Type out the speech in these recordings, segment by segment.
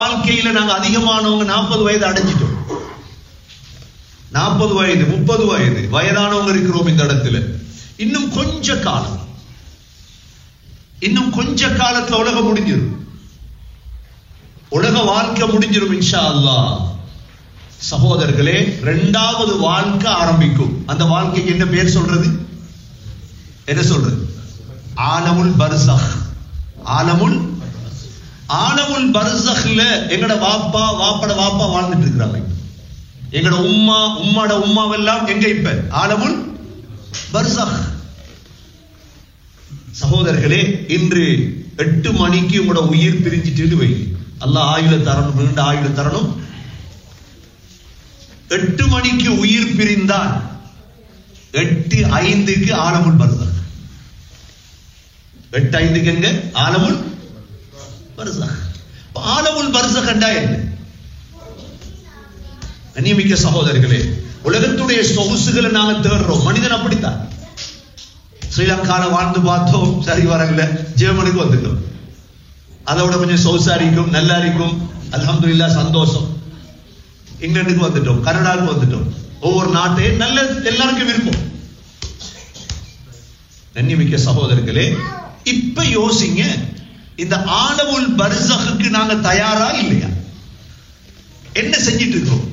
வாழ்க்கையில நாங்க அதிகமானவங்க நாற்பது வயது அடைஞ்சிட்டோம் நாற்பது வயது முப்பது வயது வயதானவங்க இருக்கிறோம் இந்த இடத்துல இன்னும் கொஞ்ச காலம் இன்னும் கொஞ்ச காலத்துல உலகம் முடிஞ்சிடும் உலக வாழ்க்கை முடிஞ்சிடும் இன்ஷா அல்லாஹ் சகோதரர்களே இரண்டாவது வாழ்க்கை ஆரம்பிக்கும் அந்த வாழ்க்கைக்கு என்ன பேர் சொல்றது என்ன சொல்றது ஆலமுல் பர்சஹ் ஆலமுல் ஆலமுல் பர்சஹ்ல எங்கட வாப்பா வாப்பட வாப்பா வாழ்ந்துட்டு இருக்கிறாங்க எங்கட உம்மா உம்மாட உம்மாவெல்லாம் எங்க இப்ப ஆலமுல் பர்சஹ் சகோதரர்களே இன்று எட்டு மணிக்கு உங்களோட உயிர் பிரிஞ்சிட்டு வை அல்லாஹ் ஆயுள தரணும் நீண்ட ஆயுள தரணும் எட்டு மணிக்கு உயிர் பிரிந்தால் எட்டு ஐந்துக்கு ஆலமுல் பர்சக் எட்டு ஐந்துக்கு எங்க ஆலமுல் பர்சக் ஆலமுல் பர்சக் கண்டா என்ன கண்ணியமிக்க சகோதரர்களே உலகத்துடைய சொகுசுகளை நாங்க தேடுறோம் மனிதன் அப்படித்தான் ஸ்ரீலங்கால வாழ்ந்து பார்த்தோம் சரி வரல ஜெர்மனுக்கு வந்துட்டோம் அதோட கொஞ்சம் சொகுசா இருக்கும் நல்லா இருக்கும் அல்ஹம்துலில்லா சந்தோஷம் இங்கிலாந்துக்கு வந்துட்டோம் கனடாவுக்கு வந்துட்டோம் ஒவ்வொரு நாட்டையும் நல்ல எல்லாருக்கும் விருப்பம் கண்ணியமிக்க சகோதரர்களே இப்ப யோசிங்க இந்த ஆலவுல் பர்சகுக்கு நாங்க தயாரா இல்லையா என்ன செஞ்சிட்டு இருக்கோம்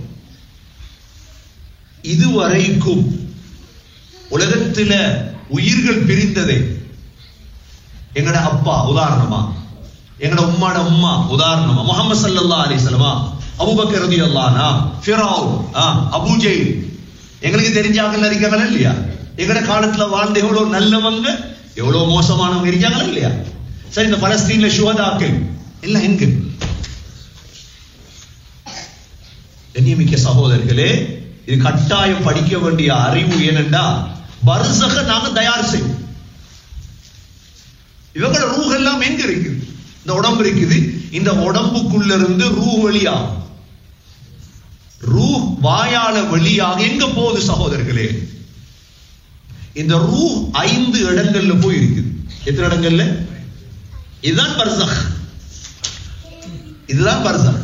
இதுவரைக்கும் உலகத்துல உயிர்கள் பிரிந்ததை எங்கட அப்பா உதாரணமா எங்கட உம்மாட உம்மா உதாரணமா முகமது சல்லல்லா அலிசலமா அபுபக்கர் ரதி அல்லானா ஃபிரௌன் அபுஜெய் எங்களுக்கு தெரிஞ்சாங்க இருக்காங்களா இல்லையா எங்கட காலத்துல வாழ்ந்த எவ்வளவு நல்லவங்க எவ்வளவு மோசமானவங்க இருக்காங்களா இல்லையா சரி இந்த பலஸ்தீன்ல சுகதாக்கள் எல்லாம் எங்க கண்ணியமிக்க சகோதரர்களே இது கட்டாயம் படிக்க வேண்டிய அறிவு ஏனென்றா பர்சக நாங்க தயார் செய்யும் இவங்களோட ரூஹ் எல்லாம் எங்க இருக்குது இந்த உடம்பு இருக்குது இந்த உடம்புக்குள்ள இருந்து ரூ வெளியாகும் ரூ வாயால வெளியாக எங்க போகுது சகோதரர்களே இந்த ரூ ஐந்து இடங்கள்ல போய் இருக்குது எத்தனை இடங்கள்ல இதுதான் பர்சக் இதுதான் பர்சக்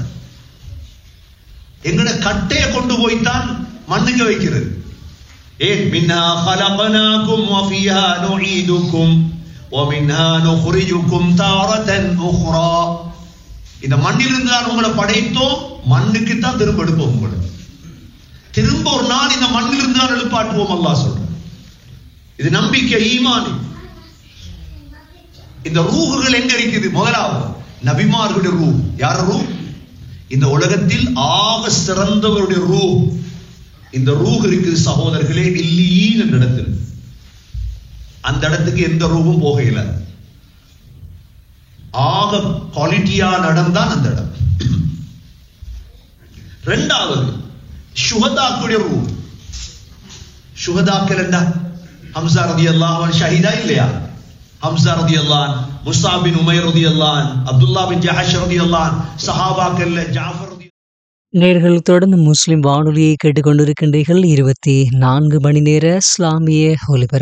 எங்கட கட்டைய கொண்டு போய்த்தான் மண்ணுக்கு வைக்கிறது ஏன் மின்னா خلقناكم وفيها نعيدكم ومنها نخرجكم تارة أخرى இந்த மண்ணிலிருந்து தான் உங்களை படைத்தோம் மண்ணுக்கு தான் திரும்ப எடுப்போம் உங்களை திரும்ப ஒரு நாள் இந்த மண்ணிலிருந்து தான் எழுப்பாட்டுவோம் அல்லாஹ் சொல்ற இது நம்பிக்கை ஈமான் இந்த ரூகுகள் எங்க இருக்குது முதலாவது நபிமார்களுடைய ரூ யார் ரூ இந்த உலகத்தில் ஆக சிறந்தவருடைய ரூ இந்த ரூஹ் இருக்குது சகோதரர்களே இல்லீன் என்ற இடத்தில் அந்த இடத்துக்கு எந்த ரூபும் போகையில ஆக குவாலிட்டியா நடந்தான் அந்த இடம் ரெண்டாவது சுகதாக்குடைய ரூ சுகதாக்கள் என்ன ஹம்சா ரதி அல்லாஹ் ஷஹீதா இல்லையா ஹம்சா ரதி அல்லான் முசா பின் உமைர் ரதி அல்லான் அப்துல்லா பின் ஜஹஷ் ரதி அல்லான் சஹாபாக்கல்ல ஜாஃபர் ரதி நேர்கள் தொடர்ந்து முஸ்லிம் வானொலியை கேட்டுக்கொண்டிருக்கின்றீர்கள் இருபத்தி நான்கு மணி நேர இஸ்லாமிய ஒலிபரப்பு